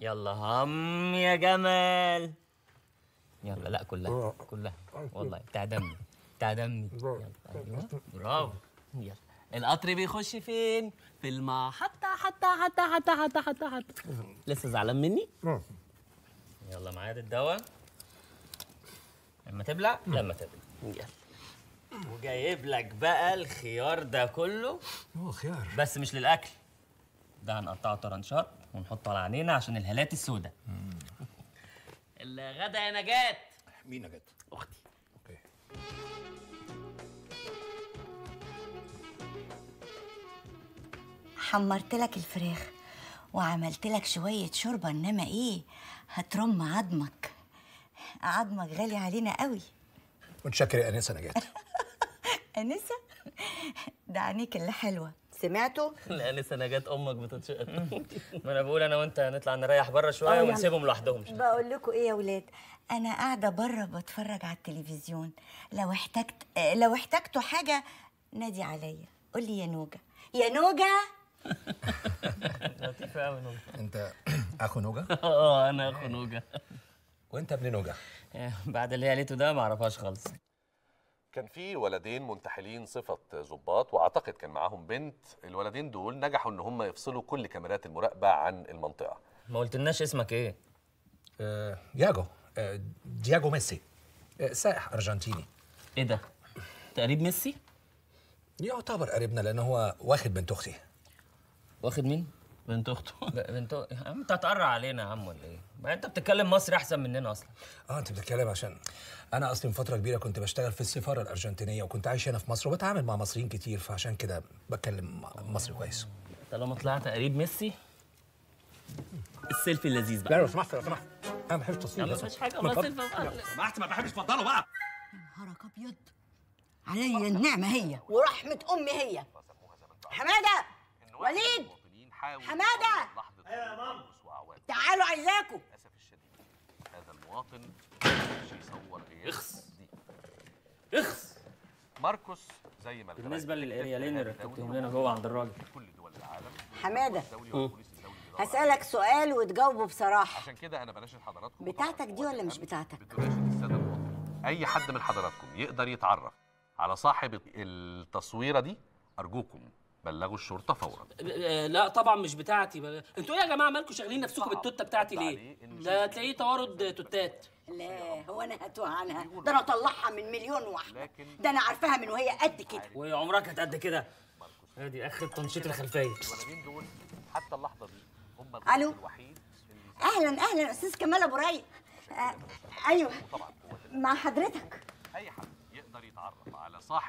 يلا هم يا جمال يلا لا كلها كلها والله بتاع دمي بتاع دمي يلا ايوه برافو يلا القطر بيخش فين؟ في المحطة حتى حتى حتى حتى حتى حتى لسه زعلان مني؟ يلا معايا الدواء لما تبلع لما تبلع يلا وجايب لك بقى الخيار ده كله هو خيار بس مش للاكل ده هنقطعه طرنشات ونحطه على عينينا عشان الهالات السوداء الغدا يا نجاة مين نجاة؟ اختي اوكي حمرت لك الفراخ وعملت لك شوية شوربة إنما إيه هترم عظمك عظمك غالي علينا قوي متشكر يا انسه نجاة أنسة ده عينيك اللي حلوة سمعتوا؟ لا لسه نجاة امك بتتشقط ما انا بقول انا وانت نطلع نريح بره شويه ونسيبهم لوحدهم بقول لكم ايه يا ولاد انا قاعده بره بتفرج على التلفزيون لو احتجت آه، لو احتجتوا حاجه نادي عليا قول لي يا نوجه يا نوجه لطيفه قوي نوجه انت اخو نوجا اه انا اخو نوجه وانت ابن نوجا بعد اللي هي قالته ده ما اعرفهاش خالص كان في ولدين منتحلين صفة ضباط واعتقد كان معاهم بنت الولدين دول نجحوا ان هم يفصلوا كل كاميرات المراقبة عن المنطقة ما قلتلناش اسمك ايه آه، دياجو آه، دياجو ميسي آه، سائح ارجنتيني ايه ده تقريب ميسي يعتبر قريبنا لان هو واخد بنت اختي واخد مين بنت اخته بنت يا عم انت هتقرع علينا يا عم ولا ايه ما انت بتتكلم مصري احسن مننا اصلا اه انت بتتكلم عشان انا اصلي من فتره كبيره كنت بشتغل في السفاره الارجنتينيه وكنت عايش هنا في مصر وبتعامل مع مصريين كتير فعشان كده بتكلم مصري كويس طالما طلعت قريب ميسي السيلفي اللذيذ بقى لا لو سمحت لو سمحت انا ما بحبش تصوير ما فيش حاجه الله سيلفي بقى. سمحت ما بحبش اتفضلوا بقى نهارك ابيض عليا النعمه هي ورحمه امي هي حماده وليد حماده تعالوا عايزاكم للاسف الشديد هذا المواطن مش يصور غير اخس. دي اخس ماركوس زي ما بالنسبه للاريالين اللي ركبتهم لنا جوه عند الراجل في كل دول العالم حماده الدولي والبوليس الدولي بيدور هسالك سؤال وتجاوبه بصراحه عشان كده انا بناشد حضراتكم بتاعتك دي ولا مش بتاعتك؟ بتناشد الساده المواطنين اي حد من حضراتكم يقدر يتعرف على صاحب التصويره دي ارجوكم بلغوا الشرطه فورا لا طبعا مش بتاعتي بقى. انتوا ايه يا جماعه مالكم شاغلين نفسكم بالتوته بتاعتي ليه؟ ده تلاقيه توارد توتات لا هو انا هتوه عنها ده انا اطلعها من مليون واحده لكن ده انا عارفاها من وهي قد كده وعمرها كانت قد كده ادي اخر تنشيط الخلفيه الولدين دول حتى اللحظه دي هم ألو؟ الخط الوحيد اللي اهلا اهلا استاذ كمال ابو رايق آه ايوه مع حضرتك اي حد